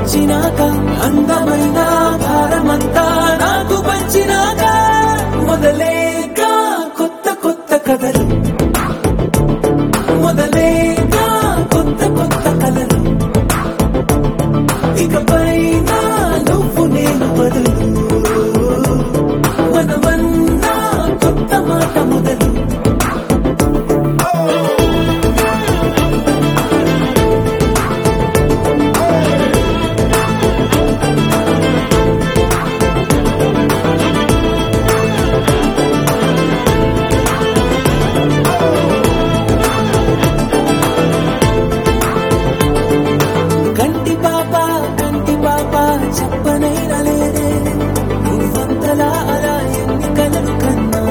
వచ్చినాక అందమైన భారమంతా నాకు పంచినాక మొదలేక కొత్త కొత్త కథలు మొదలేక కొత్త కొత్త కథలు ఇకపై నా నువ్వు నేను బదులు మనమన్నా కొత్త మాట మొదలు కంటి పాప కంటి పాప చెప్పనైన లేదే నువ్వంతలా అలా ఎన్ని కలలు కన్నా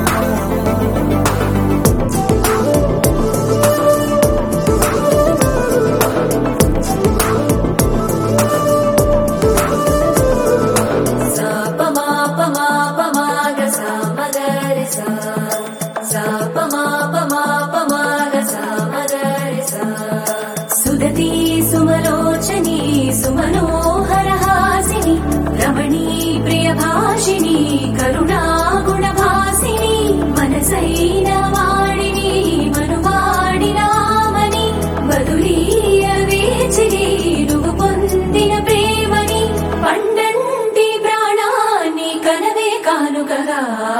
సుదతి సుమలోచని సుమనోహర హాసిని రమణీ ప్రియ భాషిని కరుణా గుణ భాసిని మనసైన వాడిని మనువాడినామని బదులీయ వేచిని నువ్వు పొందిన ప్రేమని పండంటి ప్రాణాన్ని కనవే కానుకగా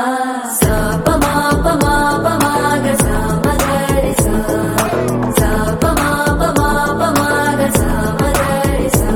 సాపమాపమాపమాగ సామగరి సా సాపమాపమాపమాగ సామగరి సా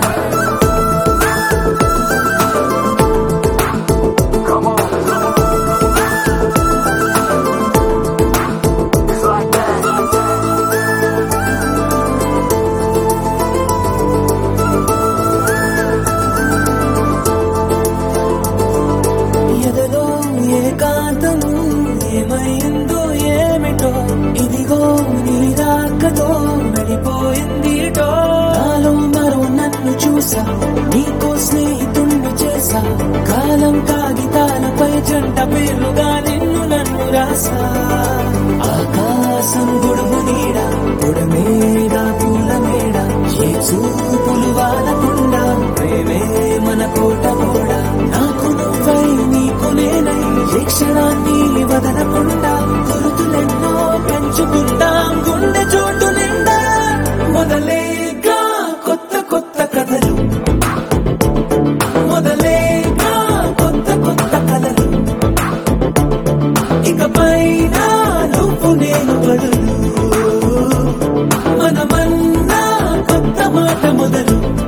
ఎదలో ఏకాంతం ఏమైందో ఏమిటో ఇదిగో నీ రాకతో నడిపోయిందిటో నాలో మరో నన్ను చూసా నీకో స్నేహితుణ్ణి చేసా కాలం కాగితాలపై జంట పేర్లుగా నిన్ను నన్ను రాసా ఆకాశం గొడుగు నీడ పొడమేడ పూల మేడ ఏ చూపులు వాడకుండా ప్రేమే మన కోట కూడా నాకు నువ్వై నీకు నేనై ఏ క్షణాన్ని వదలకుండా గురుతులెన్నో పెంచుకుందాం గుండె చోటు నిండా మొదలేగా కొత్త కొత్త కథలు మొదలేగా కొత్త కొత్త కథలు ఇకపై నా నువ్వు నేను బదులు మనమన్నా కొత్త మాట మొదలు